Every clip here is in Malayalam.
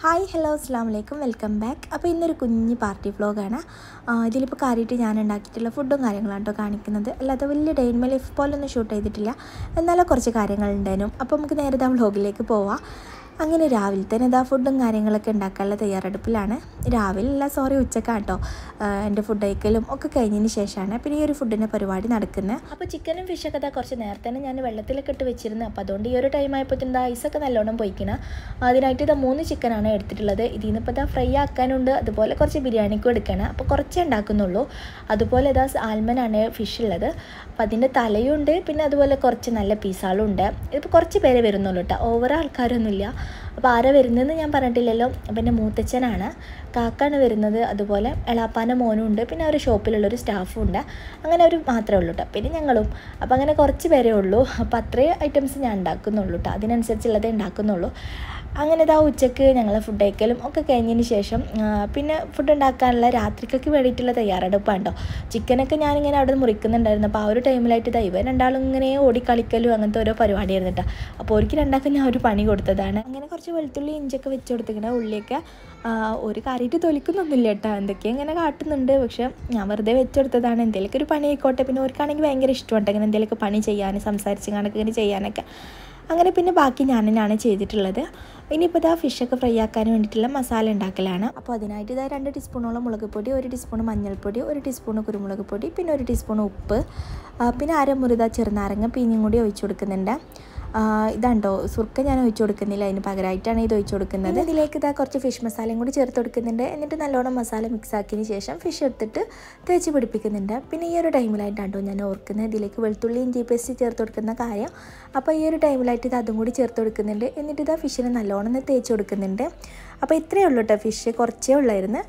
ഹായ് ഹലോ അസ്സാം വലൈക്കും വെൽക്കം ബാക്ക് അപ്പോൾ ഇന്നൊരു കുഞ്ഞ് പാർട്ടി വ്ളോഗാണ് ഇതിലിപ്പോൾ കാര്യമായിട്ട് ഞാൻ ഉണ്ടാക്കിയിട്ടുള്ള ഫുഡും കാര്യങ്ങളാണ് കേട്ടോ കാണിക്കുന്നത് അല്ലാതെ വലിയ ഡെയിൻമേ ലൈഫ് പോലൊന്നും ഷൂട്ട് ചെയ്തിട്ടില്ല എന്നാലും കുറച്ച് കാര്യങ്ങളുണ്ടായിരുന്നു അപ്പോൾ നമുക്ക് നേരെ ആ വ്ളോഗിലേക്ക് പോവാം അങ്ങനെ രാവിലെ തന്നെ ഇതാ ഫുഡും കാര്യങ്ങളൊക്കെ ഉണ്ടാക്കാനുള്ള തയ്യാറെടുപ്പിലാണ് രാവിലെ അല്ല സോറി ഉച്ചക്കാണ് കേട്ടോ എൻ്റെ ഫുഡ് കഴിക്കലും ഒക്കെ കഴിഞ്ഞതിന് ശേഷമാണ് പിന്നെ ഈ ഒരു ഫുഡിൻ്റെ പരിപാടി നടക്കുന്നത് അപ്പോൾ ചിക്കനും ഫിഷൊക്കെ ഇതാ കുറച്ച് നേരത്തെ തന്നെ ഞാൻ വെള്ളത്തിലൊക്കെ ഇട്ട് വെച്ചിരുന്നത് അപ്പോൾ അതുകൊണ്ട് ഈ ഒരു ടൈം ആയപ്പോൾ ഇതാ ഐസൊക്കെ നല്ലോണം പോയിക്കണം അതിനായിട്ട് ഇതാ മൂന്ന് ചിക്കനാണ് എടുത്തിട്ടുള്ളത് ഇതിൽ നിന്ന് ഇപ്പോൾ ഇതാ ഫ്രൈ ആക്കാനുണ്ട് അതുപോലെ കുറച്ച് ബിരിയാണിക്കും എടുക്കണം അപ്പോൾ കുറച്ചേ ഉണ്ടാക്കുന്നുള്ളൂ അതുപോലെ ഇതാ ആൽമനാണ് ഫിഷ് ഉള്ളത് അപ്പോൾ അതിൻ്റെ തലയുണ്ട് പിന്നെ അതുപോലെ കുറച്ച് നല്ല പീസാളും ഉണ്ട് ഇതിപ്പോൾ കുറച്ച് പേരെ വരുന്നുള്ളൂ കേട്ടോ ഓവർ ആൾക്കാരൊന്നുമില്ല അപ്പോൾ ആരാ വരുന്നതെന്ന് ഞാൻ പറഞ്ഞിട്ടില്ലല്ലോ അപ്പം എൻ്റെ മൂത്തച്ഛനാണ് കാക്കാണ് വരുന്നത് അതുപോലെ എളാപ്പാൻ്റെ മോനും ഉണ്ട് പിന്നെ ഒരു ഷോപ്പിലുള്ളൊരു സ്റ്റാഫും ഉണ്ട് അങ്ങനെ ഒരു മാത്രമേ ഉള്ളൂ കേട്ടോ പിന്നെ ഞങ്ങളും അപ്പോൾ അങ്ങനെ കുറച്ച് പേരേ ഉള്ളൂ അപ്പോൾ അത്രയും ഐറ്റംസ് ഞാൻ ഉണ്ടാക്കുന്നുള്ളൂ കേട്ടോ അതിനനുസരിച്ചുള്ളതേ ഉണ്ടാക്കുന്നുള്ളൂ അങ്ങനെ ഇതാ ഉച്ചക്ക് ഞങ്ങൾ ഫുഡ് കഴിക്കലും ഒക്കെ കഴിഞ്ഞതിന് ശേഷം പിന്നെ ഫുഡ് ഉണ്ടാക്കാനുള്ള രാത്രിക്കൊക്കെ വേണ്ടിയിട്ടുള്ള തയ്യാറെടുപ്പാണ് കേട്ടോ ചിക്കനൊക്കെ ഞാനിങ്ങനെ അവിടെ നിന്ന് മുറിക്കുന്നുണ്ടായിരുന്നു അപ്പോൾ ആ ഒരു ടൈമിലായിട്ട് ഇതാ ഇവ രണ്ടാളും ഇങ്ങനെ ഓടിക്കളിക്കലും അങ്ങനത്തെ ഓരോ പരിപാടിയായിരുന്നു കേട്ടോ അപ്പോൾ അവർക്ക് രണ്ടാൾക്കും ഞാൻ ഒരു പണി കൊടുത്തതാണ് അങ്ങനെ കുറച്ച് വെളുത്തുള്ളി ഇഞ്ചൊക്കെ വെച്ച് കൊടുത്തിങ്ങനെ ഉള്ളിയൊക്കെ ഒരു കാര്യമായിട്ട് തൊലിക്കുന്നൊന്നുമില്ല കേട്ടോ എന്തൊക്കെയോ ഇങ്ങനെ കാട്ടുന്നുണ്ട് പക്ഷെ ഞാൻ വെറുതെ വെച്ചെടുത്തതാണ് എന്തെങ്കിലുമൊക്കെ ഒരു പണി ആയിക്കോട്ടെ പിന്നെ അവർക്കാണെങ്കിൽ ഭയങ്കര ഇഷ്ടമുണ്ട് അങ്ങനെ എന്തെങ്കിലുമൊക്കെ പണി ചെയ്യാൻ സംസാരിച്ച് കണക്ക് ഇങ്ങനെ ചെയ്യാനൊക്കെ അങ്ങനെ പിന്നെ ബാക്കി ഞാൻ തന്നെയാണ് ചെയ്തിട്ടുള്ളത് ഇനിയിപ്പോൾ ഇതാ ഫിഷൊക്കെ ഫ്രൈ ആക്കാൻ വേണ്ടിയിട്ടുള്ള മസാല ഉണ്ടാക്കലാണ് അപ്പോൾ അതിനായിട്ട് ഇതാ രണ്ട് ടീസ്പൂണോളം മുളക് പൊടി ഒരു ടീസ്പൂൺ മഞ്ഞൾപ്പൊടി ഒരു ടീസ്പൂൺ കുരുമുളക് പൊടി പിന്നെ ഒരു ടീസ്പൂൺ ഉപ്പ് പിന്നെ അരമുറിത ചെറുനാരങ്ങ പിഞ്ഞും കൂടി ഒഴിച്ചു കൊടുക്കുന്നുണ്ട് ഇതാണ്ടോ സുർക്ക ഞാൻ ഒഴിച്ചു കൊടുക്കുന്നില്ല അതിന് പകരമായിട്ടാണ് ഇത് ഒഴിച്ചു കൊടുക്കുന്നത് ഇതിലേക്ക് ഇതാ കുറച്ച് ഫിഷ് മസാലയും കൂടി ചേർത്ത് കൊടുക്കുന്നുണ്ട് എന്നിട്ട് നല്ലോണം മസാല മിക്സ് ആക്കിയതിന് ശേഷം ഫിഷ് എടുത്തിട്ട് തേച്ച് പിടിപ്പിക്കുന്നുണ്ട് പിന്നെ ഈ ഒരു ടൈമിലായിട്ടാണ്ടോ ഞാൻ ഓർക്കുന്നത് ഇതിലേക്ക് വെളുത്തുള്ളി ഇഞ്ചി പേസ്റ്റ് ചേർത്ത് കൊടുക്കുന്ന കാര്യം അപ്പോൾ ഈ ഒരു ടൈമിലായിട്ട് ഇത് അതും കൂടി ചേർത്ത് കൊടുക്കുന്നുണ്ട് എന്നിട്ട് ഇതാ ഫിഷിനെ നല്ലോണം തേച്ച് കൊടുക്കുന്നുണ്ട് അപ്പോൾ ഇത്രയേ ഉള്ളൂ കേട്ടോ ഫിഷ് കുറച്ചേ ഉള്ളായിരുന്നു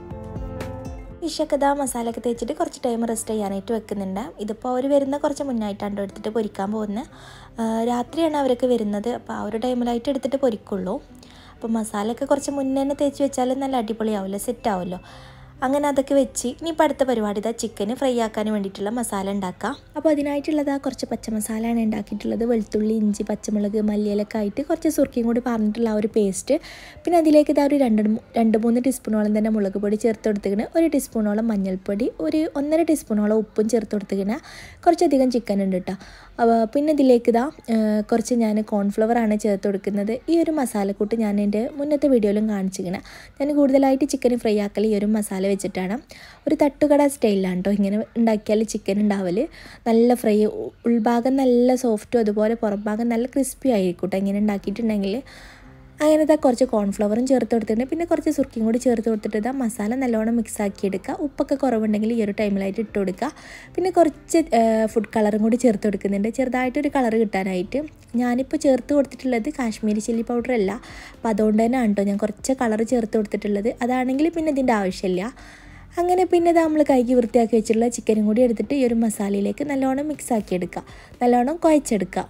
ഫിഷൊക്കെ ഇതാ മസാലയൊക്കെ തേച്ചിട്ട് കുറച്ച് ടൈം റെസ്റ്റ് ചെയ്യാനായിട്ട് വെക്കുന്നുണ്ട് ഇതിപ്പോൾ അവർ വരുന്ന കുറച്ച് മുന്നായിട്ടാണ് എടുത്തിട്ട് പൊരിക്കാൻ പോകുന്നത് രാത്രിയാണ് അവരൊക്കെ വരുന്നത് അപ്പോൾ ആ ഒരു ടൈമിലായിട്ട് എടുത്തിട്ട് പൊരിക്കുള്ളൂ അപ്പോൾ മസാലയൊക്കെ കുറച്ച് മുന്നേ തന്നെ തേച്ച് വെച്ചാൽ നല്ല അടിപൊളിയാവുമല്ലോ സെറ്റ് ആവുമല്ലോ അങ്ങനെ അതൊക്കെ വെച്ച് ഇനിയിപ്പോൾ അടുത്ത പരിപാടി ഇതാ ചിക്കന് ഫ്രൈ ആക്കാൻ വേണ്ടിയിട്ടുള്ള മസാല ഉണ്ടാക്കാം അപ്പോൾ അതിനായിട്ടുള്ളത് കുറച്ച് പച്ചമസാലയാണ് ഉണ്ടാക്കിയിട്ടുള്ളത് വെളുത്തുള്ളി ഇഞ്ചി പച്ചമുളക് മല്ലിയിലൊക്കെ ആയിട്ട് കുറച്ച് സുർക്കിയും കൂടി പറഞ്ഞിട്ടുള്ള ആ ഒരു പേസ്റ്റ് പിന്നെ അതിലേക്ക് ഇതാ ഒരു രണ്ട് രണ്ട് മൂന്ന് ടീസ്പൂണോളം തന്നെ മുളക് പൊടി ചേർത്ത് കൊടുത്തിക്കണ് ഒരു ടീസ്പൂണോളം മഞ്ഞൾപ്പൊടി ഒരു ഒന്നര ടീസ്പൂണോളം ഉപ്പും ചേർത്ത് കൊടുത്തിക്കണ് കുറച്ചധികം ചിക്കൻ ഉണ്ട് കേട്ടോ പിന്നെ ഇതിലേക്ക് ഇതാ കുറച്ച് ഞാൻ കോൺഫ്ലവർ ആണ് ചേർത്ത് കൊടുക്കുന്നത് ഈ ഒരു മസാലക്കൂട്ട് ഞാൻ എൻ്റെ മുന്നത്തെ വീഡിയോയിലും കാണിച്ചിരിക്കണം ഞാൻ കൂടുതലായിട്ട് ചിക്കൻ ഫ്രൈ ആക്കൽ ഈ ഒരു മസാല വെച്ചിട്ടാണ് ഒരു തട്ടുകട സ്റ്റൈലിലാണ് കേട്ടോ ഇങ്ങനെ ഉണ്ടാക്കിയാൽ ചിക്കൻ ഉണ്ടാവൽ നല്ല ഫ്രൈ ഉൾഭാഗം നല്ല സോഫ്റ്റും അതുപോലെ പുറംഭാഗം നല്ല ക്രിസ്പി ആയിരിക്കും കേട്ടോ ഇങ്ങനെ ഉണ്ടാക്കിയിട്ടുണ്ടെങ്കിൽ അങ്ങനത്തെ കുറച്ച് കോൺഫ്ലവറും ചേർത്ത് കൊടുത്തിട്ടുണ്ട് പിന്നെ കുറച്ച് സുർക്കിയും കൂടി ചേർത്ത് കൊടുത്തിട്ട് ഇതാ മസാല നല്ലോണം മിക്സ് ആക്കി എടുക്കുക ഉപ്പൊക്കെ കുറവുണ്ടെങ്കിൽ ഈ ഒരു ടൈമിലായിട്ട് ഇട്ട് കൊടുക്കുക പിന്നെ കുറച്ച് ഫുഡ് കളറും കൂടി ചേർത്ത് കൊടുക്കുന്നുണ്ട് ചെറുതായിട്ടൊരു കളർ കിട്ടാനായിട്ട് ഞാനിപ്പോൾ ചേർത്ത് കൊടുത്തിട്ടുള്ളത് കാശ്മീരി ചില്ലി പൗഡർ അല്ല അപ്പോൾ അതുകൊണ്ട് തന്നെ ആണ് കേട്ടോ ഞാൻ കുറച്ച് കളർ ചേർത്ത് കൊടുത്തിട്ടുള്ളത് അതാണെങ്കിൽ പിന്നെ ഇതിൻ്റെ ആവശ്യമില്ല അങ്ങനെ പിന്നെ ഇത് നമ്മൾ കൈക്ക് വൃത്തിയാക്കി വെച്ചിട്ടുള്ള ചിക്കനും കൂടി എടുത്തിട്ട് ഈ ഒരു മസാലയിലേക്ക് നല്ലോണം മിക്സ് ആക്കി എടുക്കുക നല്ലോണം കുഴച്ചെടുക്കുക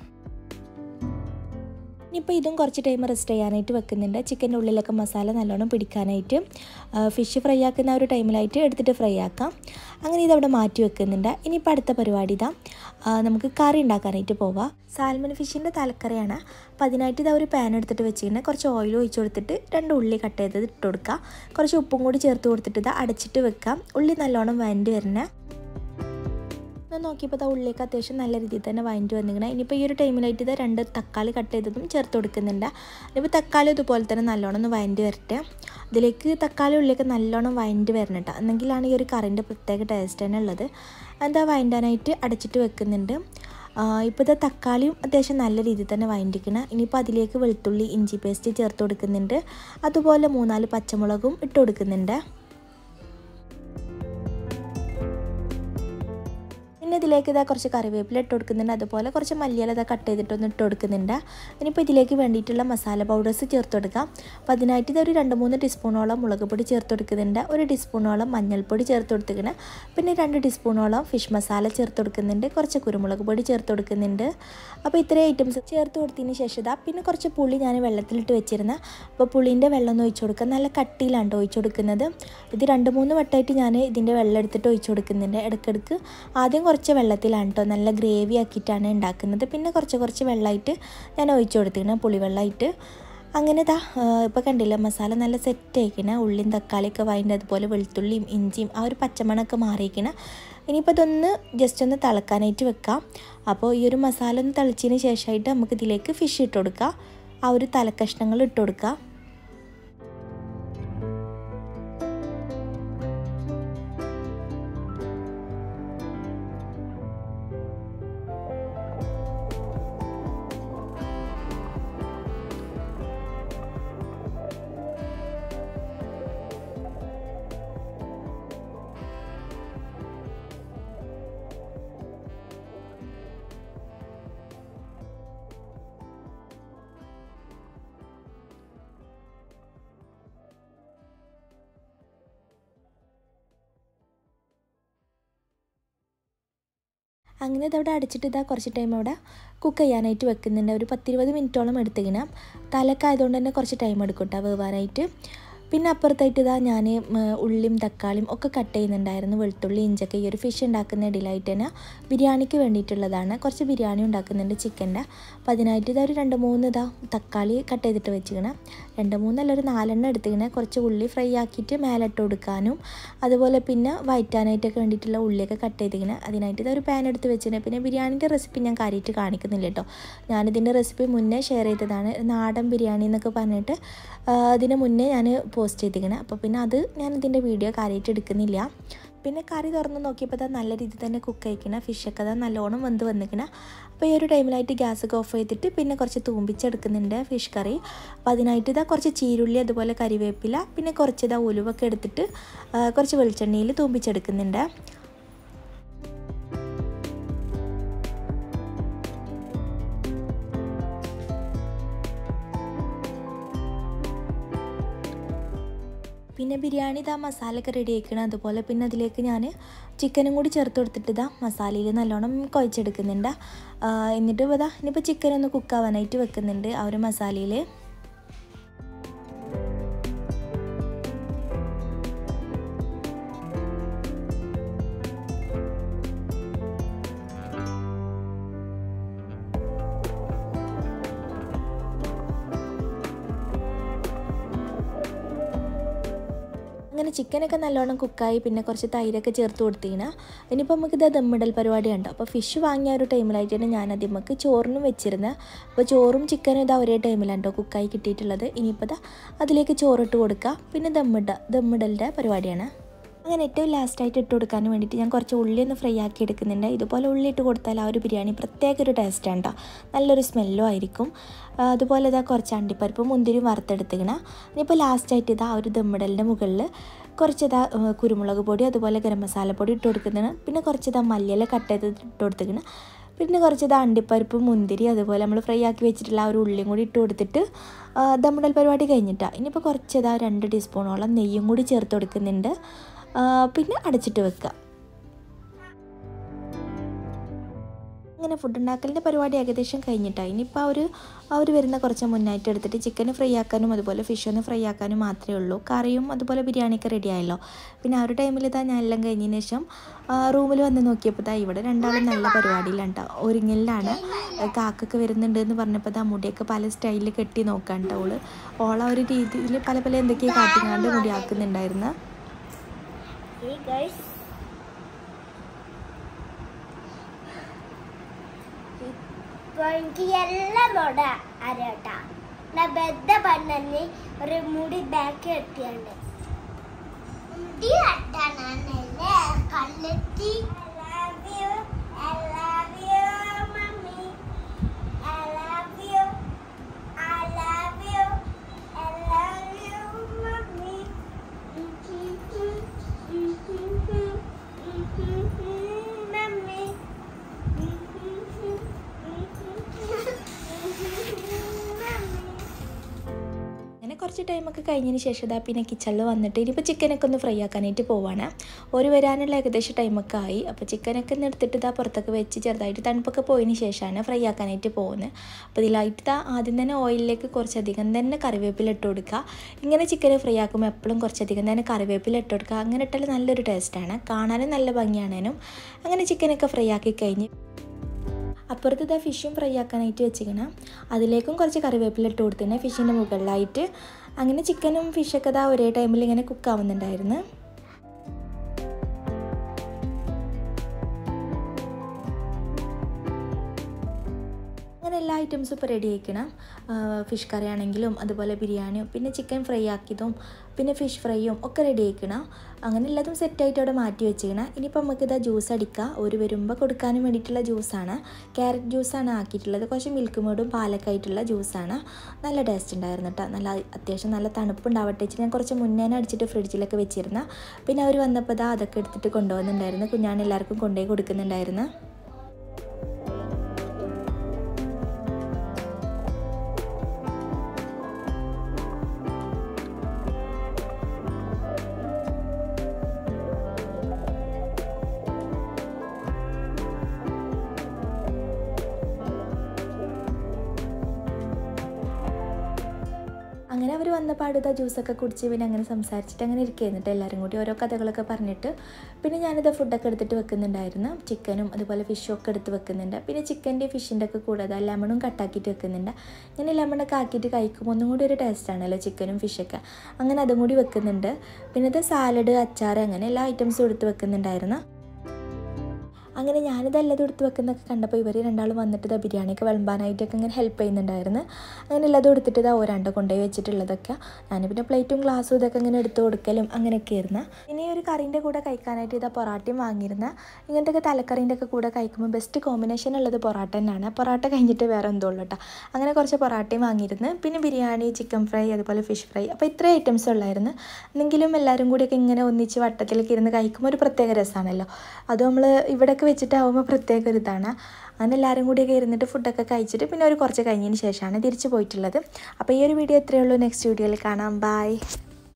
ഇനിയിപ്പോൾ ഇതും കുറച്ച് ടൈം റെസ്റ്റ് ചെയ്യാനായിട്ട് വെക്കുന്നുണ്ട് ചിക്കൻ്റെ ഉള്ളിലൊക്കെ മസാല നല്ലോണം പിടിക്കാനായിട്ട് ഫിഷ് ഫ്രൈ ആക്കുന്ന ഒരു ടൈമിലായിട്ട് എടുത്തിട്ട് ഫ്രൈ ആക്കാം അങ്ങനെ ഇതവിടെ മാറ്റി വെക്കുന്നുണ്ട് ഇനിയിപ്പോൾ അടുത്ത പരിപാടി ഇതാ നമുക്ക് കറി ഉണ്ടാക്കാനായിട്ട് പോവാം സാൽമൺ ഫിഷിൻ്റെ തലക്കറിയാണ് അപ്പോൾ അതിനായിട്ട് ഇതാ ഒരു പാൻ എടുത്തിട്ട് വെച്ചിട്ട് കുറച്ച് ഓയിൽ ഒഴിച്ച് കൊടുത്തിട്ട് രണ്ട് ഉള്ളി കട്ട് ചെയ്തത് ഇട്ട് കൊടുക്കുക കുറച്ച് ഉപ്പും കൂടി ചേർത്ത് കൊടുത്തിട്ട് ഇതാ അടച്ചിട്ട് വെക്കാം ഉള്ളി നല്ലോണം വഴണ്ടി വരണേ ഞാൻ നോക്കിയപ്പോൾ ആ ഉള്ളിലേക്ക് അത്യാവശ്യം നല്ല രീതിയിൽ തന്നെ വഴറ്റി വന്നിങ്ങനെ ഇനിയിപ്പോൾ ഈ ഒരു ടൈമിലായിട്ട് ഇത് രണ്ട് തക്കാളി കട്ട് ചെയ്തതും ചേർത്ത് കൊടുക്കുന്നുണ്ട് ഇനിയിപ്പോൾ തക്കാളി ഇതുപോലെ തന്നെ നല്ലോണം ഒന്ന് വഴറ്റി വരട്ടെ ഇതിലേക്ക് തക്കാളി ഉള്ളിയൊക്കെ നല്ലോണം വഴറ്റി വരണം കേട്ടോ എന്നെങ്കിലാണ് ഈ ഒരു കറിൻ്റെ പ്രത്യേക ടേസ്റ്റ് തന്നെ ഉള്ളത് എന്താ വഴറ്റാനായിട്ട് അടച്ചിട്ട് വെക്കുന്നുണ്ട് ഇപ്പോൾ ഇത് തക്കാളിയും അത്യാവശ്യം നല്ല രീതിയിൽ തന്നെ വഴറ്റിക്കണം ഇനിയിപ്പോൾ അതിലേക്ക് വെളുത്തുള്ളി ഇഞ്ചി പേസ്റ്റ് ചേർത്ത് കൊടുക്കുന്നുണ്ട് അതുപോലെ മൂന്നാല് പച്ചമുളകും ഇട്ട് കൊടുക്കുന്നുണ്ട് പിന്നെ ഇതിലേക്ക് ഇതാ കുറച്ച് കറിവേപ്പില ഇട്ട് കൊടുക്കുന്നുണ്ട് അതുപോലെ കുറച്ച് മല്ലിയില ഇതാ കട്ട് ചെയ്തിട്ടൊന്ന് ഇട്ട് കൊടുക്കുന്നുണ്ട് ഇനിയിപ്പോൾ ഇതിലേക്ക് വേണ്ടിയിട്ടുള്ള മസാല പൗഡേഴ്സ് ചേർത്ത് കൊടുക്കാം അപ്പോൾ അതിനായിട്ട് ഇതൊരു രണ്ട് മൂന്ന് ടീസ്പൂണോളം മുളക് പൊടി ചേർത്ത് കൊടുക്കുന്നുണ്ട് ഒരു ടീസ്പൂണോളം മഞ്ഞൾപ്പൊടി ചേർത്ത് കൊടുത്തിരിക്കണം പിന്നെ രണ്ട് ടീസ്പൂണോളം ഫിഷ് മസാല ചേർത്ത് കൊടുക്കുന്നുണ്ട് കുറച്ച് കുരുമുളക് പൊടി ചേർത്ത് കൊടുക്കുന്നുണ്ട് അപ്പോൾ ഇത്രയും ഐറ്റംസ് ചേർത്ത് കൊടുത്തതിന് ശേഷം ഇതാ പിന്നെ കുറച്ച് പുളി ഞാൻ വെള്ളത്തിലിട്ട് വെച്ചിരുന്ന അപ്പോൾ പുളീൻ്റെ വെള്ളം ഒന്ന് ഒഴിച്ചു കൊടുക്കുക നല്ല കട്ടിയിലാണ് ഒഴിച്ചു കൊടുക്കുന്നത് ഇത് രണ്ട് മൂന്ന് വട്ടമായിട്ട് ഞാൻ ഇതിൻ്റെ വെള്ളം എടുത്തിട്ട് ഒഴിച്ചു കൊടുക്കുന്നുണ്ട് ഇടയ്ക്കിടയ്ക്ക് ആദ്യം കുറച്ച് വെള്ളത്തിലാണ് കേട്ടോ നല്ല ഗ്രേവി ആക്കിയിട്ടാണ് ഉണ്ടാക്കുന്നത് പിന്നെ കുറച്ച് കുറച്ച് വെള്ളമായിട്ട് ഞാൻ ഒഴിച്ചു കൊടുത്തിരുന്നത് പുളിവെള്ളമായിട്ട് അങ്ങനെ ഇതാ ഇപ്പോൾ കണ്ടില്ല മസാല നല്ല സെറ്റ് ആയിക്കണ ഉള്ളിയും തക്കാളിയൊക്കെ വഴൻ്റെ അതുപോലെ വെളുത്തുള്ളിയും ഇഞ്ചിയും ആ ഒരു പച്ചമണമൊക്കെ മാറിയിരിക്കണ ഇനിയിപ്പോൾ ഇതൊന്ന് ജസ്റ്റ് ഒന്ന് തിളക്കാനായിട്ട് വെക്കാം അപ്പോൾ ഈ ഒരു മസാല ഒന്ന് തിളച്ചതിന് ശേഷമായിട്ട് നമുക്ക് ഇതിലേക്ക് ഫിഷ് ഇട്ട് കൊടുക്കുക ആ ഒരു തലക്കഷ്ണങ്ങൾ ഇട്ട് കൊടുക്കുക അങ്ങനെ ഇതവിടെ അടിച്ചിട്ട് ഇതാ കുറച്ച് ടൈം അവിടെ കുക്ക് ചെയ്യാനായിട്ട് വെക്കുന്നുണ്ട് ഒരു പത്തിരുപത് മിനിറ്റോളം എടുത്തിങ്ങനെ തലക്കായതുകൊണ്ട് തന്നെ കുറച്ച് ടൈം എടുക്കും കേട്ടോ വേവാനായിട്ട് പിന്നെ അപ്പുറത്തായിട്ട് ഇതാ ഞാൻ ഉള്ളിയും തക്കാളിയും ഒക്കെ കട്ട് ചെയ്യുന്നുണ്ടായിരുന്നു വെളുത്തുള്ളി ഇഞ്ചൊക്കെ ഈ ഒരു ഫിഷ് ഉണ്ടാക്കുന്ന ഇടയിലായിട്ട് തന്നെ ബിരിയാണിക്ക് വേണ്ടിയിട്ടുള്ളതാണ് കുറച്ച് ബിരിയാണി ഉണ്ടാക്കുന്നുണ്ട് ചിക്കൻ്റെ അപ്പോൾ അതിനായിട്ട് ഇതാ ഒരു രണ്ട് മൂന്ന് ഇതാ തക്കാളി കട്ട് ചെയ്തിട്ട് വെച്ചിങ്ങനെ രണ്ട് മൂന്നല്ല ഒരു നാലെണ്ണം എടുത്തിങ്ങനെ കുറച്ച് ഉള്ളി ഫ്രൈ ആക്കിയിട്ട് മേലിട്ട് കൊടുക്കാനും അതുപോലെ പിന്നെ വയറ്റാനായിട്ടൊക്കെ വേണ്ടിയിട്ടുള്ള ഉള്ളിയൊക്കെ കട്ട് ചെയ്തിങ്ങനെ അതിനായിട്ട് ഇതൊരു പാൻ എടുത്ത് വെച്ചിട്ടുണ്ട് പിന്നെ ബിരിയാണിൻ്റെ റെസിപ്പി ഞാൻ കാര്യമായിട്ട് കാണിക്കുന്നില്ല കേട്ടോ ഞാനിതിൻ്റെ റെസിപ്പി മുന്നേ ഷെയർ ചെയ്തതാണ് നാടൻ ബിരിയാണി എന്നൊക്കെ പറഞ്ഞിട്ട് അതിന് മുന്നേ ഞാൻ പോസ്റ്റ് ചെയ്തിരിക്കണം അപ്പോൾ പിന്നെ അത് ഞാൻ ഇതിൻ്റെ വീഡിയോ കാര്യമായിട്ട് എടുക്കുന്നില്ല പിന്നെ കറി തുറന്ന് നോക്കിയപ്പോൾ അത് നല്ല രീതിയിൽ തന്നെ കുക്ക് ആയിക്കണം ഫിഷൊക്കെ അത് നല്ലോണം വെന്ത് വന്നിക്കണം അപ്പോൾ ഈ ഒരു ടൈമിലായിട്ട് ഗ്യാസൊക്കെ ഓഫ് ചെയ്തിട്ട് പിന്നെ കുറച്ച് തൂമ്പിച്ചെടുക്കുന്നുണ്ട് ഫിഷ് കറി അപ്പോൾ അതിനായിട്ട് ഇതാ കുറച്ച് ചീരുള്ളി അതുപോലെ കറിവേപ്പില പിന്നെ കുറച്ച് ഇതാ ഉലുവൊക്കെ എടുത്തിട്ട് കുറച്ച് വെളിച്ചെണ്ണയിൽ തൂമ്പിച്ചെടുക്കുന്നുണ്ട് പിന്നെ ബിരിയാണി ഇതാ മസാലയൊക്കെ റെഡി ആക്കണം അതുപോലെ പിന്നെ അതിലേക്ക് ഞാൻ ചിക്കനും കൂടി ചേർത്ത് കൊടുത്തിട്ട് ഇതാ മസാലയിൽ നല്ലോണം കുഴച്ചെടുക്കുന്നുണ്ട് എന്നിട്ട് ഇതാ ഇനിയിപ്പോൾ ചിക്കൻ ഒന്ന് കുക്കാവാനായിട്ട് വെക്കുന്നുണ്ട് ആ ഒരു മസാലയിൽ അങ്ങനെ ചിക്കനൊക്കെ നല്ലോണം കുക്കായി പിന്നെ കുറച്ച് തൈരൊക്കെ ചേർത്ത് കൊടുത്തിങ്ങനെ ഇനിയിപ്പോൾ നമുക്കിത് ദമ്മിടൽ പരിപാടിയുണ്ട് അപ്പോൾ ഫിഷ് വാങ്ങിയ ഒരു ടൈമിലായിട്ടാണ് ഞാൻ അത് നമുക്ക് ചോറിനും വെച്ചിരുന്നത് അപ്പോൾ ചോറും ചിക്കനും ഇതാ ഒരേ ടൈമിലാണ് കേട്ടോ കുക്കായി കിട്ടിയിട്ടുള്ളത് ഇനിയിപ്പോൾ ഇതാ അതിലേക്ക് ചോറിട്ട് കൊടുക്കുക പിന്നെ ദമ്മിട ദമ്മിടലിൻ്റെ പരിപാടിയാണ് അങ്ങനെ ഏറ്റവും ലാസ്റ്റായിട്ട് ഇട്ട് കൊടുക്കാൻ വേണ്ടിയിട്ട് ഞാൻ കുറച്ച് ഉള്ളി ഒന്ന് ഫ്രൈ ആക്കി എടുക്കുന്നുണ്ട് ഇതുപോലെ ഉള്ളി ഇട്ട് കൊടുത്താൽ ആ ഒരു ബിരിയാണി പ്രത്യേക ഒരു ടേസ്റ്റാണ് കേട്ടോ നല്ലൊരു സ്മെല്ലും ആയിരിക്കും അതുപോലെ ഇതാ കുറച്ച് അണ്ടിപ്പരിപ്പ് മുന്തിരി വറുത്തെടുത്തിക്കണം ഇനിയിപ്പോൾ ലാസ്റ്റായിട്ട് ഇതാ ഒരു ദമ്മിടലിൻ്റെ മുകളിൽ കുറച്ച് ഇതാ കുരുമുളക് പൊടി അതുപോലെ ഗരം മസാലപ്പൊടി ഇട്ട് കൊടുക്കുന്നതാണ് പിന്നെ കുറച്ച് ഇതാ മല്ലിയില കട്ട് ചെയ്ത് ഇട്ട് കൊടുത്തിക്കണം പിന്നെ കുറച്ച് ഇതാ അണ്ടിപ്പരിപ്പ് മുന്തിരി അതുപോലെ നമ്മൾ ഫ്രൈ ആക്കി വെച്ചിട്ടുള്ള ആ ഒരു ഉള്ളിയും കൂടി ഇട്ട് കൊടുത്തിട്ട് ദമ്മിടൽ പരിപാടി കഴിഞ്ഞിട്ടാണ് ഇനിയിപ്പോൾ കുറച്ച് ഇതാ രണ്ട് ടീസ്പൂണോളം നെയ്യും കൂടി ചേർത്ത് കൊടുക്കുന്നുണ്ട് പിന്നെ അടച്ചിട്ട് വെക്കുക അങ്ങനെ ഫുഡ് ഉണ്ടാക്കലിൻ്റെ പരിപാടി ഏകദേശം കഴിഞ്ഞിട്ടാണ് ഇനിയിപ്പോൾ ആ ഒരു ആ ഒരു വരുന്ന കുറച്ച് മുന്നായിട്ട് എടുത്തിട്ട് ചിക്കൻ ഫ്രൈ ആക്കാനും അതുപോലെ ഫിഷ് ഒന്ന് ഫ്രൈ ആക്കാനും മാത്രമേ ഉള്ളൂ കറിയും അതുപോലെ ബിരിയാണിയൊക്കെ റെഡി ആയല്ലോ പിന്നെ ആ ഒരു ടൈമിൽ ഇതാ ഞാൻ എല്ലാം കഴിഞ്ഞതിന് ശേഷം റൂമിൽ വന്ന് നോക്കിയപ്പോൾ ഇതാ ഇവിടെ രണ്ടാളും നല്ല പരിപാടിയിലാണ് കേട്ടോ ഒരുങ്ങലിലാണ് കാക്കൊക്കെ വരുന്നുണ്ട് എന്ന് പറഞ്ഞപ്പോൾ ഇതാ മുടിയൊക്കെ പല സ്റ്റൈലിൽ കെട്ടി നോക്കാൻ കേട്ടോ ഓള് ഓള ഒരു രീതിയിൽ പല പല എന്തൊക്കെയാണ് കാട്ടിങ്ങാണ്ട് മുടി ആക്കുന്നുണ്ടായിരുന്നു Hey guys. ഇപ്പൊ എനിക്ക് എല്ലാം നോട അരട്ടാ ഞാൻ ബെദ്ദ പണ്ണി ഒരു മുടി ബാക്ക് എത്തിയുണ്ട് മുടി അട്ടാണല്ലേ കല്ലെത്തി അങ്ങനെ കുറച്ച് ടൈമൊക്കെ കഴിഞ്ഞതിന് ശേഷം ഇതാ പിന്നെ കിച്ചണിൽ വന്നിട്ട് ഇനിയിപ്പോൾ ചിക്കനൊക്കെ ഒന്ന് ഫ്രൈ ആക്കാനായിട്ട് പോവാണ് ഒരു വരാനുള്ള ഏകദേശം ടൈമൊക്കെ ആയി അപ്പോൾ ചിക്കനൊക്കെ ഒന്ന് എടുത്തിട്ട് ഇതാ പുറത്തൊക്കെ വെച്ച് ചെറുതായിട്ട് തണുപ്പൊക്കെ പോയതിന് ശേഷമാണ് ഫ്രൈ ആക്കാനായിട്ട് പോകുന്നത് അപ്പോൾ ഇതിലായിട്ട് ഇതാ ആദ്യം തന്നെ ഓയിലിലേക്ക് കുറച്ചധികം തന്നെ കറിവേപ്പില ഇട്ട് കൊടുക്കുക ഇങ്ങനെ ചിക്കൻ ഫ്രൈ ആക്കുമ്പോൾ എപ്പോഴും കുറച്ചധികം തന്നെ കറിവേപ്പില ഇട്ട് കൊടുക്കുക അങ്ങനെ ഇട്ടാൽ നല്ലൊരു ടേസ്റ്റാണ് കാണാനും നല്ല ഭംഗിയാണേനും അങ്ങനെ ചിക്കനൊക്കെ ഫ്രൈ ആക്കി കഴിഞ്ഞ് അപ്പുറത്ത് ഇതാ ഫിഷും ഫ്രൈ ആക്കാനായിട്ട് വെച്ചിരിക്കണം അതിലേക്കും കുറച്ച് കറിവേപ്പില ഇട്ട് കൊടുത്തിട്ടുണ്ട് ഫിഷിൻ്റെ മുകളിലായിട്ട് അങ്ങനെ ചിക്കനും ഫിഷൊക്കെ ഇതാ ഒരേ ടൈമിൽ ഇങ്ങനെ കുക്കാവുന്നുണ്ടായിരുന്നു അങ്ങനെ എല്ലാ ഐറ്റംസും ഇപ്പോൾ റെഡി ആക്കണം ഫിഷ് കറി ആണെങ്കിലും അതുപോലെ ബിരിയാണിയും പിന്നെ ചിക്കൻ ഫ്രൈ ആക്കിയതും പിന്നെ ഫിഷ് ഫ്രൈയും ഒക്കെ റെഡി ആക്കണം അങ്ങനെ എല്ലാതും സെറ്റായിട്ട് അവിടെ മാറ്റി വെച്ചിക്കണം ഇനിയിപ്പോൾ നമുക്ക് ഇതാ ജ്യൂസ് അടിക്കുക ഒരു വരുമ്പോൾ കൊടുക്കാനും വേണ്ടിയിട്ടുള്ള ജ്യൂസാണ് ക്യാരറ്റ് ജ്യൂസാണ് ആക്കിയിട്ടുള്ളത് കുറച്ച് മിൽക്ക് മേഡും പാലൊക്കെ ആയിട്ടുള്ള ജ്യൂസാണ് നല്ല ടേസ്റ്റ് ഉണ്ടായിരുന്നു കേട്ടോ നല്ല അത്യാവശ്യം നല്ല തണുപ്പുണ്ടാവട്ടെ വെച്ച് ഞാൻ കുറച്ച് മുന്നേ അടിച്ചിട്ട് ഫ്രിഡ്ജിലൊക്കെ വെച്ചിരുന്ന പിന്നെ അവർ വന്നപ്പോൾ ഇതാ അതൊക്കെ എടുത്തിട്ട് കൊണ്ടുപോകുന്നുണ്ടായിരുന്നു കുഞ്ഞാണ് എല്ലാവർക്കും കൊണ്ടുപോയി കൊടുക്കുന്നുണ്ടായിരുന്നു അങ്ങനെ അവർ വന്നപ്പോൾ അടുത്ത ജ്യൂസൊക്കെ കുടിച്ച് പിന്നെ അങ്ങനെ സംസാരിച്ചിട്ട് അങ്ങനെ ഇരിക്കുന്നിട്ട് എല്ലാവരും കൂടി ഓരോ കഥകളൊക്കെ പറഞ്ഞിട്ട് പിന്നെ ഞാനിത് ഫുഡൊക്കെ എടുത്തിട്ട് വെക്കുന്നുണ്ടായിരുന്നു ചിക്കനും അതുപോലെ ഫിഷും ഒക്കെ എടുത്ത് വെക്കുന്നുണ്ട് പിന്നെ ചിക്കൻ്റെ ഫിഷിൻ്റെ ഒക്കെ കൂടെ അതാ ലെമണും കട്ടാക്കിയിട്ട് വെക്കുന്നുണ്ട് ഞാൻ ലെമണൊക്കെ ആക്കിയിട്ട് കഴിക്കുമ്പോൾ ഒന്നും കൂടി ഒരു ടേസ്റ്റ് ആണല്ലോ ചിക്കനും ഫിഷൊക്കെ അങ്ങനെ അതും കൂടി വെക്കുന്നുണ്ട് പിന്നെ ഇത് സാലഡ് അച്ചാർ അങ്ങനെ എല്ലാ ഐറ്റംസും എടുത്ത് വെക്കുന്നുണ്ടായിരുന്നു അങ്ങനെ ഞാനിത് എല്ലാം എടുത്ത് വെക്കുന്നൊക്കെ കണ്ടപ്പോൾ ഇവർ രണ്ടാളും വന്നിട്ട് ഇതാ ബിരിയാണിയൊക്കെ വിളമ്പാനായിട്ടൊക്കെ ഇങ്ങനെ ഹെൽപ്പ് ചെയ്യുന്നുണ്ടായിരുന്നു അങ്ങനെ എല്ലാതും എടുത്തിട്ട് ഇതാ ഓരാണ്ട് കൊണ്ടുപോയി വെച്ചിട്ടുള്ളതൊക്കെ ഞാൻ പിന്നെ പ്ലേറ്റും ഗ്ലാസ്സും ഇതൊക്കെ ഇങ്ങനെ എടുത്ത് കൊടുക്കലും അങ്ങനെയൊക്കെ ആയിരുന്നു ഇനി ഒരു കറീൻ്റെ കൂടെ കഴിക്കാനായിട്ട് ഇതാ പൊറാട്ടയും വാങ്ങിയിരുന്ന ഇങ്ങനത്തെ തലക്കറീൻ്റെ ഒക്കെ കൂടെ കഴിക്കുമ്പോൾ ബെസ്റ്റ് കോമ്പിനേഷൻ ഉള്ളത് പൊറാട്ട തന്നെയാണ് പൊറാട്ട കഴിഞ്ഞിട്ട് വേറെ എന്തോ ഉള്ളൂ കേട്ടോ അങ്ങനെ കുറച്ച് പൊറാട്ടയും വാങ്ങിയിരുന്നു പിന്നെ ബിരിയാണി ചിക്കൻ ഫ്രൈ അതുപോലെ ഫിഷ് ഫ്രൈ അപ്പോൾ ഇത്ര ഐറ്റംസ് ഉള്ളായിരുന്നു എന്നെങ്കിലും എല്ലാവരും കൂടിയൊക്കെ ഇങ്ങനെ ഒന്നിച്ച് വട്ടത്തിലേക്ക് ഇരുന്ന് കഴിക്കുമ്പോൾ ഒരു പ്രത്യേക രസമാണല്ലോ അത് നമ്മൾ ഇവിടെയൊക്കെ വെച്ചിട്ടാവുമ്പോൾ പ്രത്യേക ഒരു ഇതാണ് അങ്ങനെ എല്ലാവരും കൂടിയൊക്കെ ഇരുന്നിട്ട് ഫുഡൊക്കെ കഴിച്ചിട്ട് പിന്നെ ഒരു കുറച്ച് കഴിഞ്ഞതിന് ശേഷമാണ് തിരിച്ചു പോയിട്ടുള്ളത് അപ്പോൾ ഈ ഒരു വീഡിയോ എത്രയേ ഉള്ളൂ നെക്സ്റ്റ് വീഡിയോയിൽ കാണാം ബൈ